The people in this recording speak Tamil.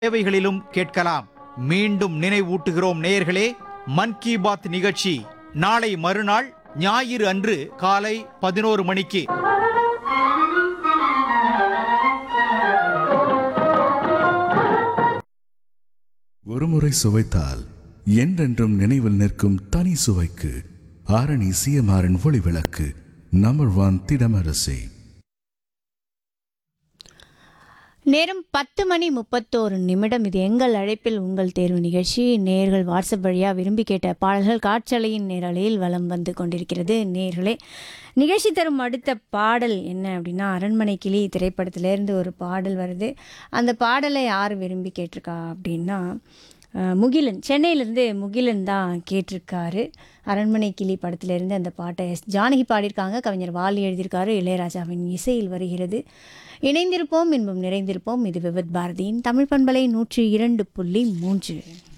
சேவைகளிலும் கேட்கலாம் மீண்டும் நினைவூட்டுகிறோம் நேயர்களே மன் கி பாத் நிகழ்ச்சி நாளை மறுநாள் ஞாயிறு அன்று காலை பதினோரு மணிக்கு ஒருமுறை சுவைத்தால் என்றென்றும் நினைவில் நிற்கும் தனி சுவைக்கு ஆரணி சிஎம்ஆரின் ஒளி விளக்கு நம்பர் ஒன் திடமரசி நேரம் பத்து மணி முப்பத்தோரு நிமிடம் இது எங்கள் அழைப்பில் உங்கள் தேர்வு நிகழ்ச்சி நேர்கள் வாட்ஸ்அப் வழியாக விரும்பி கேட்ட பாடல்கள் காற்றலையின் நேரலையில் வலம் வந்து கொண்டிருக்கிறது நேர்களே நிகழ்ச்சி தரும் அடுத்த பாடல் என்ன அப்படின்னா அரண்மனை கிளி திரைப்படத்திலேருந்து ஒரு பாடல் வருது அந்த பாடலை யார் விரும்பி கேட்டிருக்கா அப்படின்னா அஹ், முகிலன் சென்னையிலேருந்து முகிலன் தான் கேட்டிருக்காரு அரண்மனை கிளி படத்திலேருந்து அந்த பாட்டை எஸ் ஜானகி பாடியிருக்காங்க கவிஞர் வாலி எழுதியிருக்காரு இளையராஜாவின் இசையில் வருகிறது இணைந்திருப்போம் இன்பம் நிறைந்திருப்போம் இது விவித் பாரதியின் தமிழ் பண்பலை நூற்றி இரண்டு புள்ளி மூன்று